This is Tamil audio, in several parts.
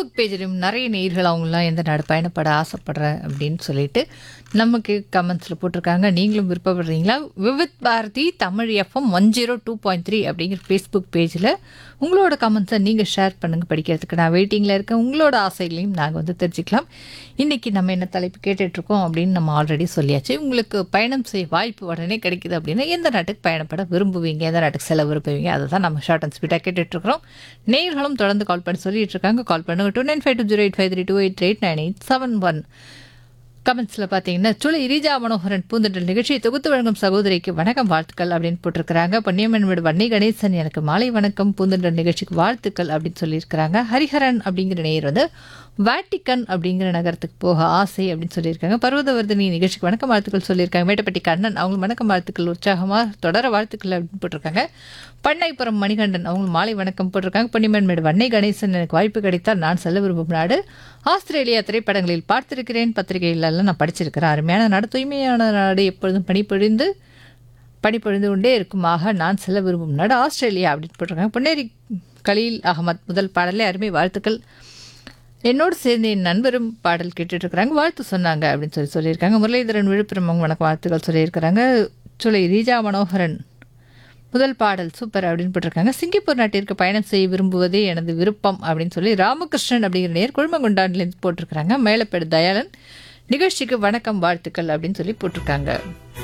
ஃபேஸ்புக் பேஜிலும் நிறைய நேயர்கள் அவங்களாம் எந்த நாடு பயணப்பட ஆசைப்படுறேன் அப்படின்னு சொல்லிட்டு நமக்கு கமெண்ட்ஸில் போட்டிருக்காங்க நீங்களும் விருப்பப்படுறீங்களா Vividh Bharati Tamil FM one zero two point three அப்படிங்கிற ஃபேஸ்புக் பேஜில் உங்களோட கமெண்ட்ஸை நீங்கள் ஷேர் பண்ணுங்கள் படிக்கிறதுக்கு நான் வெயிட்டிங்கில் இருக்கேன் உங்களோட ஆசைகளையும் நாங்கள் வந்து தெரிஞ்சுக்கலாம் இன்றைக்கி நம்ம என்ன தலைப்பு கேட்டுட்ருக்கோம் அப்படின்னு நம்ம ஆல்ரெடி சொல்லியாச்சு உங்களுக்கு பயணம் செய்ய வாய்ப்பு உடனே கிடைக்குது அப்படின்னா எந்த நாட்டுக்கு பயணப்பட விரும்புவீங்க எந்த நாட்டுக்கு செல்ல விரும்புவீங்க அதை தான் நம்ம ஷார்ட் அண்ட் ஸ்பீடாக கேட்டுட்ருக்கிறோம் நேயர்களும் தொடர்ந்து கால் பண்ணி சொல்லிட்டு இருக்காங்க கால் பண்ணுங்க two nine five two zero eight five three two eight eight nine eight seven one கமெண்ட்ஸில் பார்த்தீங்கன்னா சுளை இரிஜா மனோகரன் பூந்தென்றல் நிகழ்ச்சியை தொகுத்து வழங்கும் சகோதரிக்கு வணக்கம் வாழ்த்துக்கள் அப்படின்னு போட்டிருக்கிறாங்க பொன்னியம்மன் வீடு வன்னி கணேசன் எனக்கு மாலை வணக்கம் பூந்தென்றல் நிகழ்ச்சிக்கு வாழ்த்துக்கள் அப்படின்னு சொல்லியிருக்கிறாங்க ஹரிஹரன் அப்படிங்கிற நேயர் வந்து வாட்டிக்கன் அப்படிங்கிற நகரத்துக்கு போக ஆசை அப்படின்னு சொல்லியிருக்காங்க பர்வதவர்தினி நிகழ்ச்சிக்கு வணக்கம் வாழ்த்துக்கள் சொல்லியிருக்காங்க மேட்டப்பட்டி கண்ணன் அவங்களுக்கு வணக்கம் வாழ்த்துக்கள் உற்சாகமாக தொடர வாழ்த்துக்கள் அப்படின்னு போட்டிருக்காங்க பண்ணைப்புறம் மணிகண்டன் அவங்க மாலை வணக்கம் போட்டிருக்காங்க பொன்னியம்மன் மேடு வன்னை கணேசன் எனக்கு வாய்ப்பு கிடைத்தால் நான் செல்ல விரும்பும் நாடு ஆஸ்திரேலியா திரைப்படங்களில் பார்த்திருக்கிறேன் பத்திரிகைகளெல்லாம் நான் படிச்சிருக்கிறேன் அருமையான நாடு தூய்மையான நாடு எப்பொழுதும் பணிபொழிந்து பணிபொழிந்து கொண்டே இருக்குமாக நான் செல்ல விரும்பும் நாடு ஆஸ்திரேலியா அப்படின்னு போட்டிருக்காங்க பொன்னேரி கலீல் அகமத் முதல் பாடலே அருமை வாழ்த்துக்கள் என்னோடு சேர்ந்து என் நண்பரும் பாடல் கேட்டுட்டு இருக்கிறாங்க வாழ்த்து சொன்னாங்க அப்படின்னு சொல்லி சொல்லியிருக்காங்க முரளிதரன் விழுப்புரம் அவங்க வணக்கம் வாழ்த்துக்கள் சொல்லியிருக்கிறாங்க சுலை ரீஜா மனோகரன் முதல் பாடல் சூப்பர் அப்படின்னு போட்டிருக்காங்க சிங்கப்பூர் நாட்டிற்கு பயணம் செய்ய விரும்புவதே எனது விருப்பம் அப்படின்னு சொல்லி ராமகிருஷ்ணன் அப்படிங்கிற நேர் குழுமங்குண்டான்லேருந்து போட்டிருக்கிறாங்க மேலப்பேடு தயாளன் நிகழ்ச்சிக்கு வணக்கம் வாழ்த்துக்கள் அப்படின்னு சொல்லி போட்டிருக்காங்க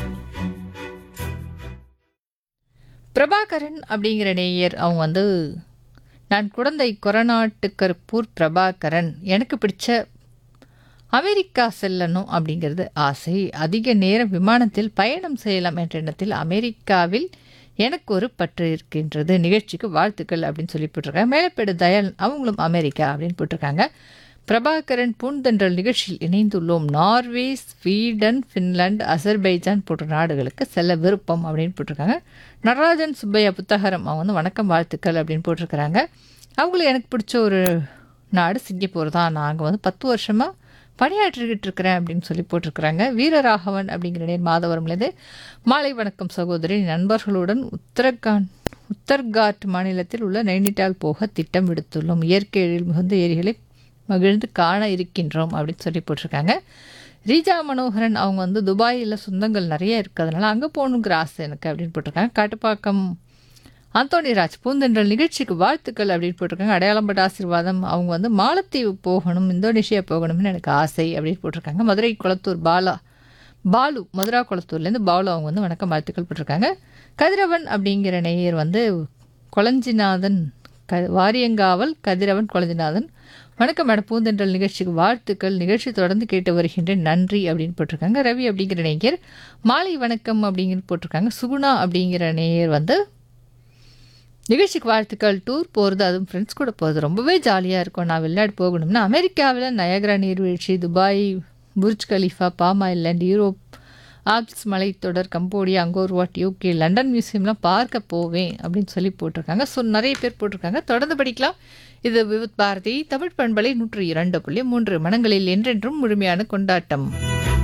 பிரபாகரன் அப்படிங்கிற நேயர் அவங்க வந்து நான் குழந்தை கொரநாட்டுக்கருப்பூர் பிரபாகரன் எனக்கு பிடிச்ச அமெரிக்கா செல்லணும் அப்படிங்கிறது ஆசை அதிக நேரம் விமானத்தில் பயணம் செய்யலாம் என்ற எண்ணத்தில் அமெரிக்காவில் எனக்கு ஒரு பற்று இருக்கின்றது நிகழ்ச்சிக்கு வாழ்த்துக்கள் அப்படின்னு சொல்லி போட்டிருக்காங்க மேலப்பேடு தயால் அவங்களும் அமெரிக்கா அப்படின்னு போட்டிருக்காங்க பிரபாகரன் பூந்தென்றல் நிகழ்ச்சியில் இணைந்துள்ளோம் நார்வே ஸ்வீடன் ஃபின்லாந்து அசர்பைஜான் போன்ற நாடுகளுக்கு செல்ல விருப்பம் அப்படின்னு போட்டிருக்காங்க நடராஜன் சுப்பையா புத்தகரம் அவங்க வந்து வணக்கம் வாழ்த்துக்கள் அப்படின்னு போட்டிருக்கிறாங்க அவங்களுக்கு எனக்கு பிடிச்ச ஒரு நாடு சிங்கப்பூர் தான் நாங்கள் வந்து பத்து வருஷமாக பணியாற்றிக்கிட்டு இருக்கிறேன் அப்படின்னு சொல்லி போட்டிருக்கிறாங்க வீரராகவன் அப்படிங்கிற நேர் மாதவரம்லேருந்து மாலை வணக்கம் சகோதரி நண்பர்களுடன் உத்தரகாண்ட் உத்தர்காட் மாநிலத்தில் உள்ள நைனிட்டால் போக திட்டம் விடுத்துள்ளோம் இயற்கை எழில் மிகுந்த ஏரிகளை மகிழ்ந்து காண இருக்கின்றோம் அப்படின்னு சொல்லி போட்டிருக்காங்க ரீஜா மனோகரன் அவங்க வந்து துபாயில் சொந்தங்கள் நிறைய இருக்கிறதுனால அங்கே போகணுங்கிற ஆசை எனக்கு அப்படின்னு போட்டிருக்காங்க காட்டுப்பாக்கம் அந்தோனி ராஜ் பூந்தென்றல் நிகழ்ச்சிக்கு வாழ்த்துக்கள் அப்படின்னு போட்டிருக்காங்க அடையாளம்பட்ட ஆசீர்வாதம் அவங்க வந்து மாலத்தீவு போகணும் இந்தோனேஷியா போகணும்னு எனக்கு ஆசை அப்படின்னு போட்டிருக்காங்க மதுரை குளத்தூர் பாலா பாலு மதுரா குளத்தூர்லேருந்து பாலு அவங்க வந்து வணக்கம் வாழ்த்துக்கள் போட்டிருக்காங்க கதிரவன் அப்படிங்கிற நேயர் வந்து கொளஞ்சிநாதன் க வாரியங்காவல் கதிரவன் கொளஞ்சிநாதன் வணக்கம் மேடம் பூந்தென்றல் நிகழ்ச்சிக்கு வாழ்த்துக்கள் நிகழ்ச்சி தொடர்ந்து கேட்டு வருகின்றேன் நன்றி அப்படின்னு போட்டிருக்காங்க ரவி அப்படிங்கிற நேயர் மாலை வணக்கம் அப்படிங்கிற போட்டிருக்காங்க சுகுணா அப்படிங்கிற நேயர் வந்து நிகழ்ச்சிக்கு வாழ்த்துக்கள் டூர் போகிறது அதுவும் ஃப்ரெண்ட்ஸ் கூட போகிறது ரொம்பவே ஜாலியாக இருக்கும் நான் வெளிநாடு போகணும்னா அமெரிக்காவில் நயகரா நீர்வீழ்ச்சி Dubai Burj Khalifa Palm Island Europe Alps மலைத்தொடர் கம்போடியா அங்கோர்வாட் யூகே லண்டன் மியூசியம்லாம் பார்க்க போவேன் அப்படின்னு சொல்லி போட்டிருக்காங்க ஸோ நிறைய பேர் போட்டிருக்காங்க தொடர்ந்து படிக்கலாம் இது விவித் பாரதி தமிழ் பண்பலை நூற்றி இரண்டு புள்ளி மூன்று மனங்களில் என்றென்றும் முழுமையான கொண்டாட்டம்